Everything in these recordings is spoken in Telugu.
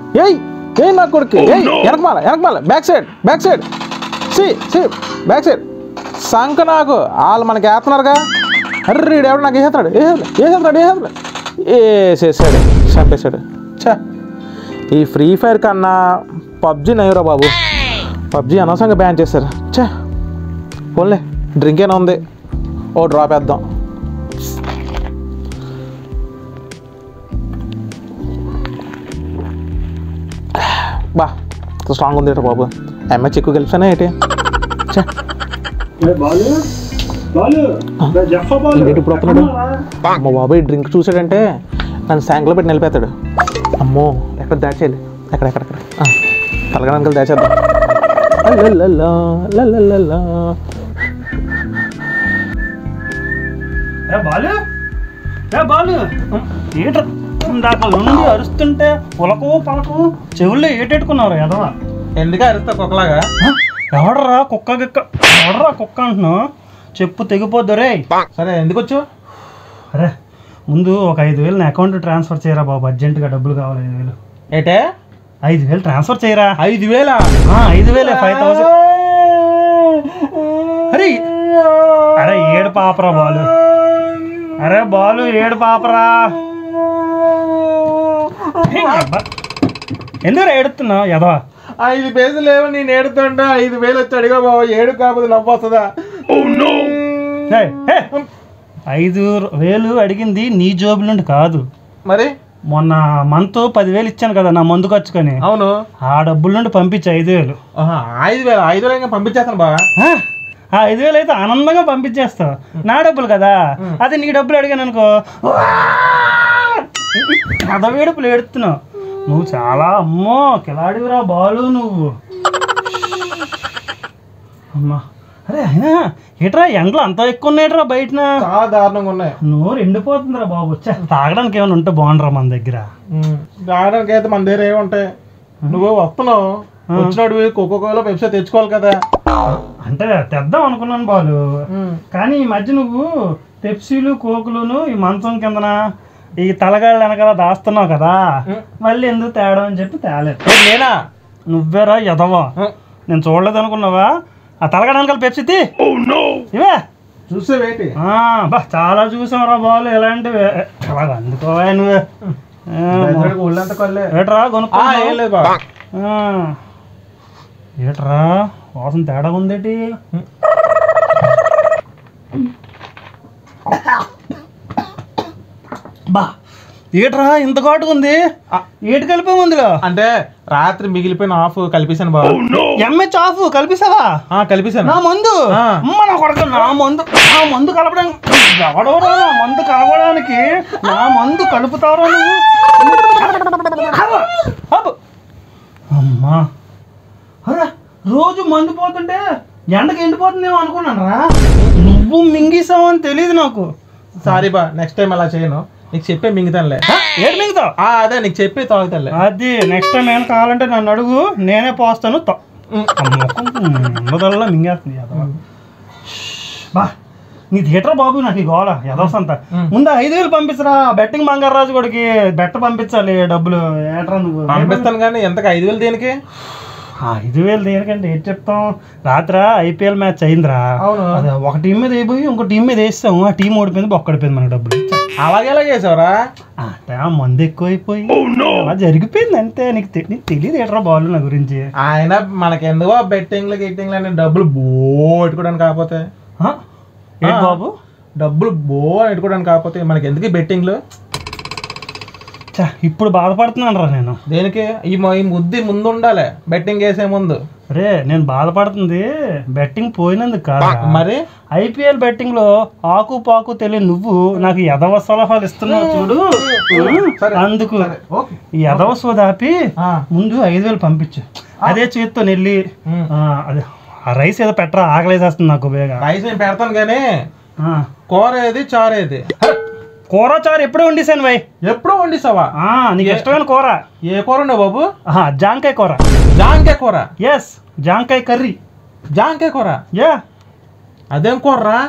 ఏయ్ ఏయ్ నా కొడుకు ఏయ్ వెనకమాల వెనకమాల బ్యాక్ సైడ్ బ్యాక్ సైడ్ సి సి బ్యాక్ సైడ్ సంక నాకు వాళ్ళు మనకి వేస్తున్నారుగా అర్రే ఈడు ఎవడు నాకు వేసేస్తాడు వేసేస్తాడు వేసేస్తాడు వేసేసాడు చంపేశాడు ఛా ఈ ఫ్రీ ఫైర్ కన్నా పబ్జి నయ్యరా బాబు పబ్జి అనవసరంగా బ్యాన్ చేశారు ఛా పోన్లే డ్రింక్ ఏనా ఉంది ఓ డ్రాప్ వేద్దాం బా స్ట్రాంగ్ ఉంది ఏంటో బాబు ఎంఎచ్ ఎక్కువ కలిపానే ఏంటి ఛే బాలు బాలు జఫ బాలు ఏంటి ఇప్పుడు వస్తున్నాడు అమ్మ బాబాయ్ డ్రింక్ చూసాడంటే నన్ను శాంక్లో పెట్టి నిలిపేస్తాడు అమ్మో ఎక్కడ దాచేయాలి ఎక్కడ ఎక్కడ ఎక్కడ ఆ, తలగడానికి దాచేద్దాం లల్లల్లా, లల్లల్లా. ఏ బాలు ఏ బాలు ఏట ఇందాక నుండి అరుస్తుంటే పులకు పలకు చెవుల్లో ఏటెట్టుకున్నారు ఎదవా ఎందుకు అరుస్తా కుక్కలాగా ఎవడరా కుక్క గిక్క ఎవడరా కుక్క అంటున్నావు చెప్పు తెగిపోద్దు రే సరే ఎందుకు వచ్చు అరే ముందు ఒక ఐదు వేలు నా అకౌంట్ ట్రాన్స్ఫర్ చేయరా బాబు అర్జెంటుగా డబ్బులు కావాలి ఐదు వేలు ఏటే ఐదు వేలు ట్రాన్స్ఫర్ చేయరా ఐదు వేలా ఆ, ఐదు వేలే ఫైవ్ థౌసండ్ అరే అరే ఏడు పాపరా బాలు అరే బాలు ఏడు పాపరా హే, అబ్బా. ఎందుకురా ఏడుతున్నావు యదవా ఐదు పేజీలు లేవు నేను ఏడుతుంటా ఐదు వేలు వచ్చి అడిగా బాబు ఏడు కాకపోతే నవ్వు వస్తుందా హే, హే. ఐదు వేలు అడిగింది నీ జోబుల నుండి కాదు మరి మొన్న మంత్ పదివేలు ఇచ్చాను కదా నా మందు ఖర్చుకొని అవును ఆ డబ్బుల నుండి పంపించి ఐదు వేలు ఆహా, ఐదు వేలు ఐదు వేలు ఇంకా పంపించేస్తాను బాగా ఆ, ఆ ఐదు వేలు అయితే ఆనందంగా పంపించేస్తావు నా డబ్బులు కదా అదే నీ డబ్బులు అడిగాను అనుకో కథవేడుపులు ఏడుతున్నావు నువ్వు చాలా అమ్మో కిలాడివిరా బాలు నువ్వు అమ్మా అరే అయినా ఏట్రా ఎండలు అంత ఎక్కువ ఉన్నాయట్రా బయటన చాలా దారుణంగా ఉన్నాయి నోరు ఎండిపోతుందిరా బాబు వచ్చా తాగడానికి ఏమైనా ఉంటే బాగుండరా మన దగ్గర రావడానికి అయితే మన దగ్గర ఏమి ఉంటాయి నువ్వు వస్తున్నావు వచ్చినోడివి కోకో కోలా పెప్సీ తెచ్చుకోవాలి కదా అంటే తెద్దాం అనుకున్నాను బాలు కానీ ఈ మధ్య నువ్వు పెప్సీలు కోకులును ఈ మంచం కిందన ఈ తలగాళ్ళ వెనకాల దాస్తున్నావు కదా మళ్ళీ ఎందుకు తేడా అని చెప్పి తేలేదు ఏ, నేనా నువ్వేరా ఎదవా నేను చూడలేదు అనుకున్నావా ఆ తలగాడ వెనకాల పెప్సీ తీ ఇవే చూస్తే వేటి ఆ, బా చాలా చూసాంరా బాలు ఎలాంటివి అలాగ అందుకోవా నువ్వే ఆ, దరిద్రుడికి ఒళ్ళంతా కొల్లే ఏట్రా ఆ, కొనుక్కో ఏం లేదు బాబా ఏట్రా వాసన తేడా ఉందేటి బా ఏట్రా ఇంత ఘాటుగా ఉంది ఏటి కలిపాము అందులో అంటే రాత్రి మిగిలిపోయిన ఆఫ్ కలిపేశాను బాబు ఎంహెచ్ ఆఫ్ కలిపిస్తావా ఆ, కలిపేశాను నా మందు ఆ. అమ్మ నా కొడుకు నా మందు నా మందు కలపడానికి ఎవడెవడో నా మందు కలపడానికి నా మందు కలుపుతావరా నువ్వు అబ్బ, అబ్బ. అమ్మా అరే రోజు మందు పోతుంటే ఎండకి ఎండిపోతుందేమో అనుకున్నాను రా నువ్వు మింగిసావని తెలియదు నాకు సారీ బా నెక్స్ట్ టైం అలా చేయను నీకు చెప్పే మింగుతానులే ఆ, ఏడు మింగుతావు ఆ, అదే నీకు చెప్పి తాగుతానులే అది నెక్స్ట్ టైం ఏమైనా కావాలంటే నన్ను అడుగు నేనే పోస్తాను తో- ఆ ముఖం ఉన్నదల్లా మింగేస్తుంది యాదవ బా నీ థియేటర్ బాబు నాకు ఈ గోళ యదవసంత ముందు ఐదు వేలు పంపించరా బెట్టింగ్ బంగారాజు కొడికి బెట్ట పంపించాలి డబ్బులు ఏట్రా నువ్వు పంపిస్తాను కానీ ఎంతకు ఐదు వేలు దేనికి ఆ, ఐదు వేలు దేనికంటే ఏం చెప్తాం రాత్ర ఐపీఎల్ మ్యాచ్ అయిందిరా అవును. అది ఒక టీం మీద అయిపోయి ఇంకో టీం మీద వేస్తాం ఆ టీం ఓడిపోయింది బొక్కడిపోయింది మనకు డబ్బులు అలాగే ఎలా చేసావురా అంటే ఆ మందు ఎక్కువైపోయి అలా జరిగిపోయింది అంతే నీకు తె- నీకు తెలియదు ఏట్రా బాల్ నా గురించి ఆయన మనకెందుకో బెట్టింగ్లు గిట్టింగ్లు అని డబ్బులు బో పెట్టుకోవడానికి కాకపోతే ఆ? ఏంటి బాబు డబ్బులు బో పెట్టుకోవడానికి కాకపోతే మనకి ఎందుకు ఈ బెట్టింగ్లు ఛ, ఇప్పుడు బాధపడుతున్నాను రా నేను దేనికి ఈ మ- ఈ ముద్ది ముందు ఉండాలి బెట్టింగ్ వేసే ముందు రే నేను బాధపడుతుంది బెట్టింగ్ పోయినందుకు కాదు మరి ఐపీఎల్ బెట్టింగ్ లో ఆకు పాకు తెలియని నువ్వు నాకు ఎదవ సలహాలు ఇస్తున్నావు చూడు సరే, అందుకు ఓకే ఈ ఎదవ సోదాపి ఆ, ముందు ఐదు వేలు పంపించు అదే చేతితో నెల్లి ఉమ్. ఆ, అదే ఆ రైస్ ఏదో పెట్టరా ఆకలేసేస్తుంది నాకు బేగా రైస్ నేను పెడతాను కానీ ఆ. కూర ఏది చారు ఏది కూర చారు ఎప్పుడే వండేసాను వై ఎప్పుడో వండిస్తావా నీకు ఇష్టమైన కూర ఏ కూర ఉండే బాబు ఆహా, జాంకాయ కూర జాంకాయ కూర ఎస్ జాంకాయ కర్రీ జాంకాయ కూర యా అదేం కూరరా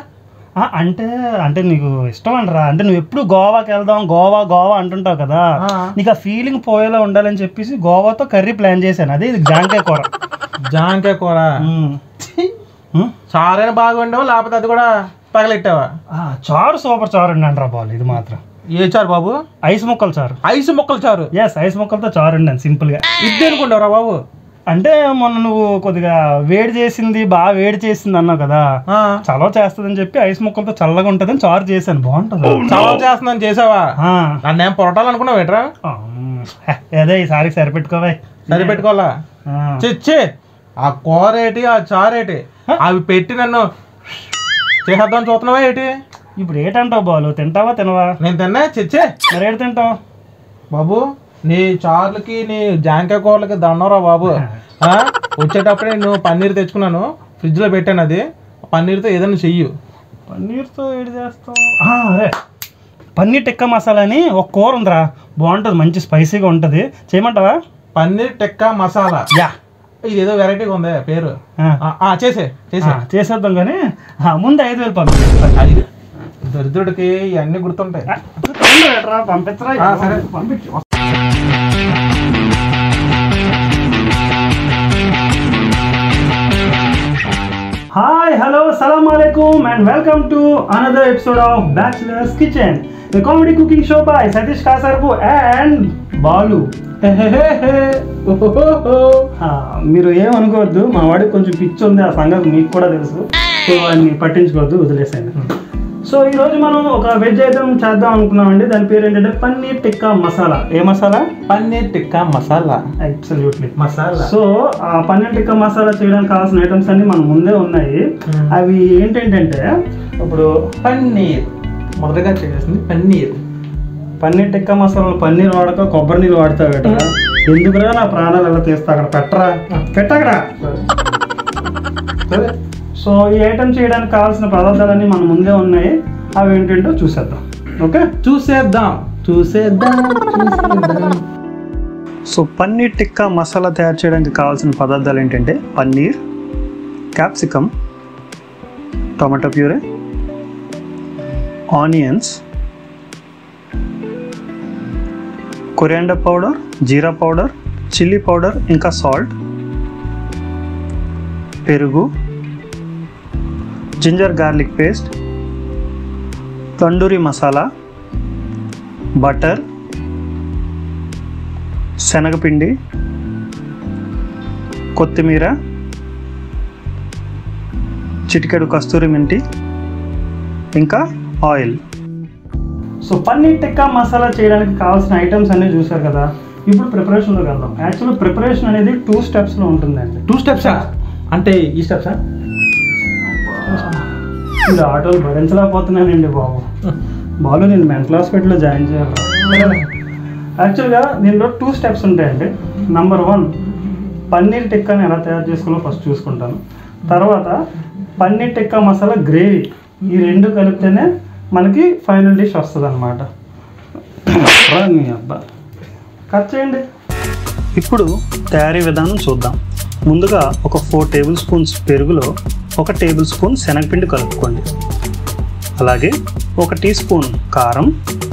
ఆ, అంటే అంటే నీకు ఇష్టం అంటరా అంటే నువ్వు ఎప్పుడు గోవాకి వెళ్దాం గోవా గోవా అంటుంటావు కదా ఆ. నీకు ఆ ఫీలింగ్ పోయేలా ఉండాలని చెప్పేసి గోవాతో కర్రీ ప్లాన్ చేశాను అదే ఇది జాంకాయ కూర జాంకాయ కూర మ్మ్. మ్మ్? చారైనా బాగా వండావా లేకపోతే అది కూడా పగలెట్టావా ఆ, చారు సూపర్ చారు అండి అంటారా బాల్ ఇది మాత్రం ఏ చారు బాబు ఐస్ ముక్కలు చారు ఐసు మొక్కలు చారు ఎస్ ఐస్ ముక్కలతో చారు అండి సింపుల్గా ఇది అనుకుంటావురా బాబు అంటే మొన్న నువ్వు కొద్దిగా వేడి చేసింది బాగా వేడి చేసింది అన్నావు కదా ఆ, చలవ చేస్తుందని చెప్పి ఐస్ ముక్కలతో చల్లగా ఉంటుందని చారు చేశాను బాగుంటుంది చలవ చేస్తుందని చేసావా ఆ. నన్ను ఏం పొరటాలు అనుకున్నావు ఏంట్రా ఆ, హే, అదే ఈసారికి సరిపెట్టుకోవే సరిపెట్టుకోవాలా ఆ. చిచ్చి ఆ కూర ఏంటి ఆ చారు ఏంటి అవి పెట్టి నన్ను చేసేద్దాం చూస్తున్నావా ఏంటి ఇప్పుడు ఏంటంటావు బాలు తింటావా తినవా నేను తిన్నా చిచ్చే మరి ఏడు తింటావు బాబు నీ చార్లకి నీ జాంకాయ కూరలకి దండరా బాబు ఆ? వచ్చేటప్పుడే నువ్వు పన్నీర్ తెచ్చుకున్నాను ఫ్రిడ్జ్లో పెట్టాను అది పన్నీర్తో ఏదైనా చెయ్యు పన్నీర్తో ఏడు చేస్తావు ఆ, అరే పన్నీర్ టిక్కా మసాలా అని ఒక కూర ఉందిరా బాగుంటుంది మంచి స్పైసీగా ఉంటుంది చేయమంటావా పన్నీర్ టిక్కా మసాలా యా ఇది ఏదో వెరైటీగా ఉంది పేరు ఆ, ఆ, ఆ, చేసే చేసే ఆ, చేసేద్దాం కానీ ఆ, ముందు ఐదు వేలు పంపి అది దరిద్రుడికి ఇవన్నీ గుర్తుంటాయి పంపించరా ఆ, సరే. పంపించు హాయ్ హలో సలాం అలైకుమ్ and welcome to another episode of bachelors kitchen the comedy cooking show by Satish Kasarpu and Balu hey, hey, hey, hey. ఓహోహోహో. ఆ, మీరు ఏమనుకోవద్దు మా వాడికి కొంచెం పిచ్చి ఉంది ఆ సంగతి మీకు కూడా తెలుసు సో వాడిని పట్టించుకోవద్దు వదిలేసాను సో ఈరోజు మనం ఒక వెజ్ ఐటమ్ చేద్దాం అనుకున్నామండి దాని పేరు ఏంటంటే పన్నీర్ టిక్కా మసాలా ఏ మసాలా పన్నీర్ టిక్కా మసాలా అబ్సల్యూట్లీ మసాలా సో ఆ పన్నీర్ టిక్కా మసాలా చేయడానికి కావాల్సిన ఐటమ్స్ అన్ని మన ముందే ఉన్నాయి Hmm. అవి ఏంటంటే ఇప్పుడు పన్నీర్ మొదటగా చేసింది పన్నీర్ పన్నీర్ టిక్కా మసాలా పన్నీర్ వాడక కొబ్బరి నీళ్ళు వాడతావు బెట ఎందుకురా నా ప్రాణాలు ఎలా తీస్తా అక్కడ పెట్టరా పెట్టక్కడ సరే సో ఈ ఐటమ్ చేయడానికి కావాల్సిన పదార్థాలన్నీ మన ముందే ఉన్నాయి అవి ఏంటంటో చూసేద్దాం ఓకే చూసేద్దాం చూసేద్దాం చూసేద్దాం సో పన్నీర్ టిక్కా మసాలా తయారు చేయడానికి కావాల్సిన పదార్థాలు ఏంటంటే paneer capsicum tomato puree onions coriander powder jeera powder chilli powder ఇంకా సాల్ట్ పెరుగు ginger garlic paste tandoori masala butter శనగపిండి కొత్తిమీర చిటికెడు కస్తూరి మెంతి ఇంకా ఆయిల్ సో పన్నీర్ టిక్కా మసాలా చేయడానికి కావాల్సిన ఐటమ్స్ అన్నీ చూసారు కదా ఇప్పుడు ప్రిపరేషన్లోకి వెళ్దాం యాక్చువల్లీ ప్రిపరేషన్ అనేది టూ స్టెప్స్లో ఉంటుందండి టూ స్టెప్సా అంటే ఈ స్టెప్సా ఇది ఆటోలు భరించలేకపోతున్నానండి బాబు బాబు నేను మెంటల్ హాస్పిటల్లో జాయిన్ చేయాలి యాక్చువల్గా దీనిలో టూ స్టెప్స్ ఉంటాయండి నంబర్ వన్ పన్నీర్ టిక్కాని ఎలా తయారు చేసుకోవాలో ఫస్ట్ చూసుకుంటాను తర్వాత పన్నీర్ టిక్కా మసాలా గ్రేవీ ఈ రెండు కలిపితేనే మనకి ఫైనల్ డిష్ వస్తుంది అనమాట అబ్బా కట్ చేయండి ఇప్పుడు తయారీ విధానం చూద్దాం ముందుగా ఒక ఫోర్ టేబుల్ స్పూన్స్ పెరుగులో ఒక టేబుల్ స్పూన్ శనగపిండి కలుపుకోండి అలాగే ఒక టీ స్పూన్ కారం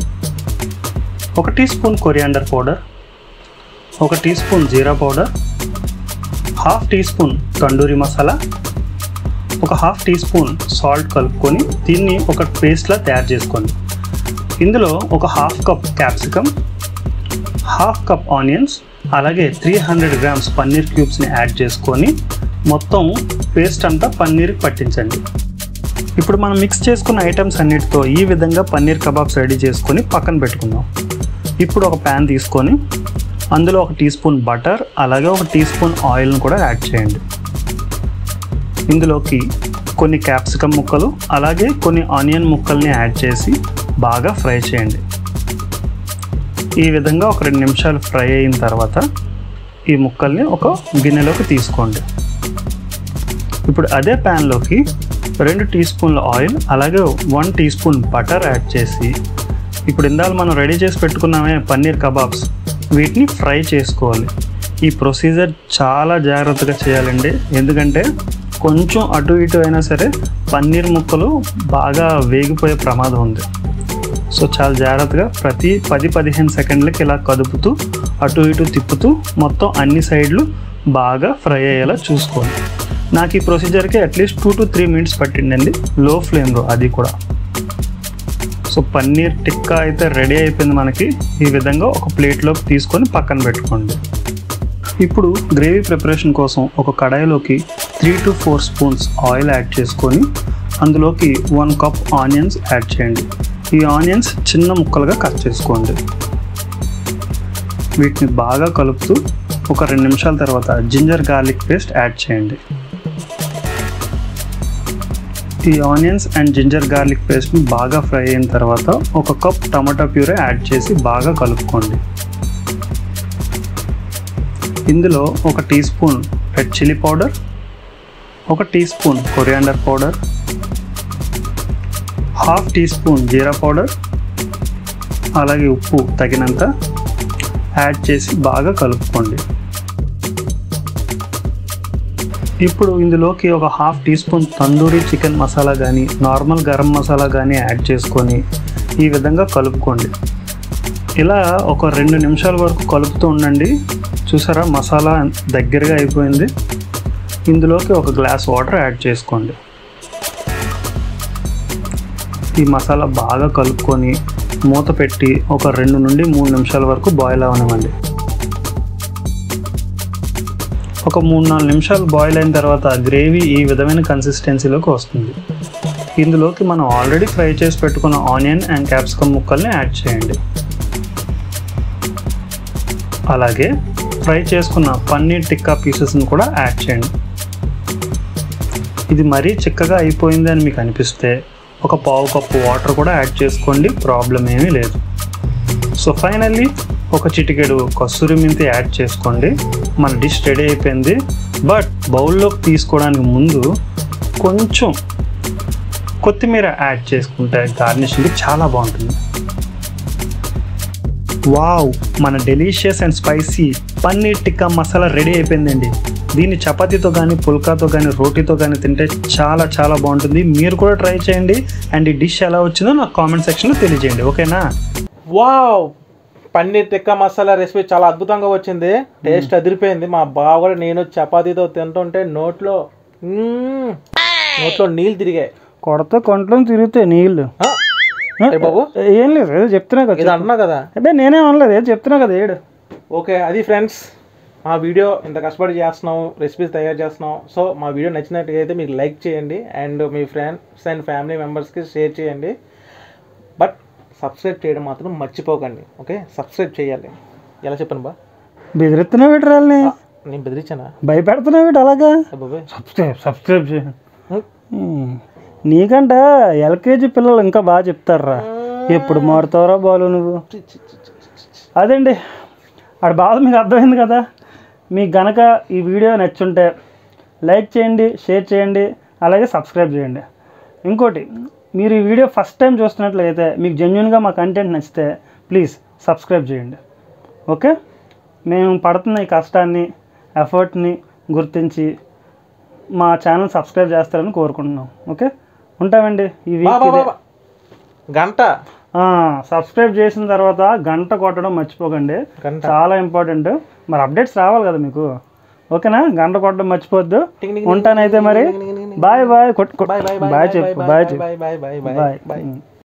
ఒక టీ స్పూన్ కొరియాండర్ పౌడర్ ఒక teaspoon jeera powder half teaspoon tandoori masala ఒక హాఫ్ టీ స్పూన్ సాల్ట్ కలుపుకొని దీన్ని ఒక పేస్ట్లా తయారు చేసుకోండి ఇందులో ఒక half cup capsicum half cup onions అలాగే త్రీ హండ్రెడ్ గ్రామ్స్ పన్నీర్ క్యూబ్స్ని యాడ్ చేసుకొని మొత్తం పేస్ట్ అంతా పన్నీర్కి పట్టించండి ఇప్పుడు మనం మిక్స్ చేసుకున్న ఐటమ్స్ అన్నిటితో ఈ విధంగా పన్నీర్ కబాబ్స్ రెడీ చేసుకొని పక్కన పెట్టుకుందాం ఇప్పుడు ఒక ప్యాన్ తీసుకొని అందులో ఒక టీ స్పూన్ బటర్ అలాగే ఒక టీ స్పూన్ ఆయిల్ను కూడా యాడ్ చేయండి ఇందులోకి కొన్ని క్యాప్సికమ్ ముక్కలు అలాగే కొన్ని ఆనియన్ ముక్కల్ని యాడ్ చేసి బాగా ఫ్రై చేయండి ఈ విధంగా ఒక రెండు నిమిషాలు ఫ్రై అయిన తర్వాత ఈ ముక్కల్ని ఒక గిన్నెలోకి తీసుకోండి ఇప్పుడు అదే ప్యాన్లోకి రెండు టీ స్పూన్ల ఆయిల్ అలాగే one teaspoon butter add చేసి ఇప్పుడు ఇందాక మనం రెడీ చేసి పెట్టుకున్నామే పన్నీర్ కబాబ్స్ వీటిని ఫ్రై చేసుకోవాలి ఈ ప్రొసీజర్ చాలా జాగ్రత్తగా చేయాలండి ఎందుకంటే కొంచెం అటు ఇటు అయినా సరే పన్నీర్ ముక్కలు బాగా వేగిపోయే ప్రమాదం ఉంది సో చాలా జాగ్రత్తగా ప్రతి పది పదిహేను సెకండ్లకి ఇలా కదుపుతూ అటు ఇటు తిప్పుతూ మొత్తం అన్ని సైడ్లు బాగా ఫ్రై అయ్యేలా చూసుకోండి నాకు ఈ ప్రొసీజర్కి at least two to three minutes పట్టిండండి లో ఫ్లేమ్లో అది కూడా సో పన్నీర్ టిక్కా అయితే రెడీ అయిపోయింది మనకి ఈ విధంగా ఒక ప్లేట్లోకి తీసుకొని పక్కన పెట్టుకోండి ఇప్పుడు గ్రేవీ ప్రిపరేషన్ కోసం ఒక కడాయిలోకి three to four spoons oil add చేసుకొని అందులోకి వన్ కప్ ఆనియన్స్ యాడ్ చేయండి ఈ ఆనియన్స్ చిన్న ముక్కలుగా కట్ చేసుకోండి వీటిని బాగా కలుపుతూ ఒక రెండు నిమిషాల తర్వాత జింజర్ గార్లిక్ పేస్ట్ యాడ్ చేయండి ఈ ఆనియన్స్ అండ్ జింజర్ గార్లిక్ పేస్ట్ని బాగా ఫ్రై అయిన తర్వాత ఒక కప్ టమాటా ప్యూరే యాడ్ చేసి బాగా కలుపుకోండి ఇందులో ఒక teaspoon red chilli powder ఒక teaspoon coriander powder half teaspoon jeera powder అలాగే ఉప్పు తగినంత యాడ్ చేసి బాగా కలుపుకోండి ఇప్పుడు ఇందులోకి ఒక half teaspoon tandoori chicken masala కానీ నార్మల్ గరం మసాలా కానీ యాడ్ చేసుకొని ఈ విధంగా కలుపుకోండి ఇలా ఒక రెండు నిమిషాల వరకు కలుపుతూ ఉండండి చూసారా మసాలా దగ్గరగా అయిపోయింది ఇందులోకి ఒక గ్లాస్ వాటర్ యాడ్ చేసుకోండి ఈ మసాలా బాగా కలుపుకొని మూత పెట్టి ఒక రెండు నుండి మూడు నిమిషాల వరకు బాయిల్ అవనివ్వండి ఒక మూడు నాలుగు నిమిషాలు బాయిల్ అయిన తర్వాత గ్రేవీ ఈ విధమైన కన్సిస్టెన్సీలోకి వస్తుంది ఇందులోకి మనం ఆల్రెడీ ఫ్రై చేసి పెట్టుకున్న ఆనియన్ అండ్ క్యాప్సికమ్ ముక్కల్ని యాడ్ చేయండి అలాగే ఫ్రై చేసుకున్న పన్నీర్ టిక్కా పీసెస్ని కూడా యాడ్ చేయండి ఇది మరీ చిక్కగా అయిపోయింది అని మీకు అనిపిస్తే ఒక పావు కప్పు వాటర్ కూడా యాడ్ చేసుకోండి ప్రాబ్లం ఏమీ లేదు సో ఫైనల్లీ ఒక చిటికెడు కస్తూరి మెంతి యాడ్ చేసుకోండి మన డిష్ రెడీ అయిపోయింది బట్ బౌల్లోకి తీసుకోవడానికి ముందు కొంచెం కొత్తిమీర యాడ్ చేసుకుంటే గార్నిషింగ్ చాలా బాగుంటుంది వావ్ మన delicious and spicy paneer tikka masala ready అయిపోయిందండి దీన్ని చపాతీతో కానీ పుల్కాతో కానీ రోటీతో కానీ తింటే చాలా చాలా బాగుంటుంది మీరు కూడా ట్రై చేయండి అండ్ ఈ డిష్ ఎలా వచ్చిందో నాకు కామెంట్ సెక్షన్లో తెలియజేయండి ఓకేనా వావ్ పన్నీర్ టిక్కా మసాలా రెసిపీ చాలా అద్భుతంగా వచ్చింది టేస్ట్ అదిరిపోయింది మా బావ కూడా నేను చపాతీతో తింటుంటే నోట్లో మ్మ్, నోట్లో నీళ్ళు తిరిగాయి కొడత కొంట్లో తిరిగితే నీళ్ళు ఆ? ఏ బాబు ఏం లేదు ఏదో చెప్తున్నా ఇది కదా అంటున్నా కదా అదే నేనే అనలేదు ఏదో చెప్తున్నా కదా ఏడు ఓకే అది ఫ్రెండ్స్ మా వీడియో ఇంత కష్టపడి చేస్తున్నాం రెసిపీస్ తయారు చేస్తున్నాం సో మా వీడియో నచ్చినట్టుగా మీరు లైక్ చేయండి అండ్ మీ ఫ్రెండ్స్ అండ్ ఫ్యామిలీ మెంబర్స్కి షేర్ చేయండి బట్ సబ్స్క్రైబ్ చేయడం మాత్రం మర్చిపోకండి ఓకే సబ్స్క్రైబ్ చేయాలి ఎలా చెప్పాను బా బెదిరిస్తున్నావు వీటి రాళ్ళని నేను బెదిరించానా భయపెడుతున్నావు వీటి అలాగా బాబాయ్ సబ్స్క్రైబ్ సబ్స్క్రైబ్ చేయండి ఉమ్. నీకంట ఎల్కేజీ పిల్లలు ఇంకా బాగా చెప్తారా ఎప్పుడు మారుతావరా బాలు నువ్వు అదండి ఆడ బాధ మీకు అర్థమైంది కదా మీకు గనక ఈ వీడియో నచ్చుంటే లైక్ చేయండి షేర్ చేయండి అలాగే సబ్స్క్రైబ్ చేయండి ఇంకోటి మీరు ఈ వీడియో ఫస్ట్ టైం చూస్తున్నట్లయితే మీకు జెన్యున్గా మా కంటెంట్ నచ్చితే ప్లీజ్ సబ్స్క్రైబ్ చేయండి ఓకే మేము పడుతున్న ఈ కష్టాన్ని ఎఫర్ట్ని గుర్తించి మా ఛానల్ సబ్స్క్రైబ్ చేస్తారని కోరుకుంటున్నాం ఓకే ఉంటామండి ఈ బా, వీక్ బా, ఇదే బా, బా. గంట ఆ, సబ్స్క్రైబ్ చేసిన తర్వాత గంట కొట్టడం మర్చిపోకండి గంట చాలా ఇంపార్టెంట్ మరి అప్డేట్స్ రావాలి కదా మీకు ఓకేనా గంట కొట్టడం మర్చిపోవద్దు టింగ్ టింగ్ ఉంటానైతే మరి టింగ్ టింగ్ టింగ్ టింగ్. బాయ్ బాయ్ కొట్ బాయ్ బాయ్ బాయ్ చెప్పు బాయ్ చెప్పు bye bye bye bye bye bye ఉమ్.